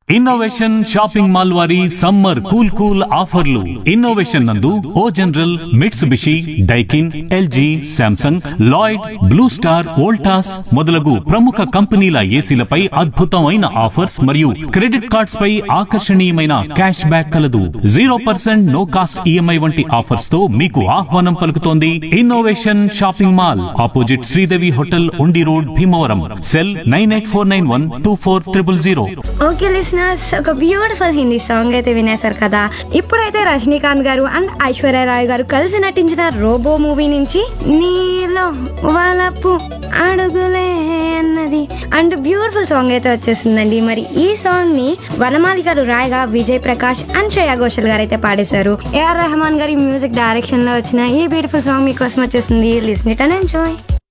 innovation shopping mall వారి summer cool cool ఆఫర్లు innovation నందు O General Mitsubishi Daikin LG Samsung Lloyd Blue Star Voltas మొదలగు ప్రముఖ కంపెనీల ఏసీలపై అద్భుతమైన ఆఫర్స్ మరియు క్రెడిట్ కార్డ్స్ పై ఆకర్షణీయమైన క్యాష్ బ్యాక్ కలదు zero percent no cost EMI వంటి ఆఫర్స్ తో మీకు ఆహ్వానం పలుకుతోంది innovation shopping mall opposite Sridevi hotel Undi road Bhimavaram cell nine eight four nine one two four triple zero okay listeners ఒక బ్యూటిఫుల్ హిందీ సాంగ్ అయితే వినేశారు కదా ఇప్పుడైతే రజనీకాంత్ గారు అండ్ ఐశ్వర్య రాయ్ గారు కలిసి నటించిన రోబో మూవీ నుంచి నీలో వలపు అడుగులే అన్నది అండ్ బ్యూటిఫుల్ సాంగ్ అయితే వచ్చేసిందండి మరి ఈ సాంగ్ ని వనమాలి గారు రాయగా విజయ్ ప్రకాష్ అండ్ శ్రేయా ఘోషల్ గారు అయితే పాడేశారు ఏఆర్ రెహమాన్ గారి మ్యూజిక్ డైరెక్షన్ లో వచ్చిన ఈ బ్యూటిఫుల్ సాంగ్ మీకోసం వచ్చేసింది లిసన్ ఇట్ అండ్ ఎంజాయ్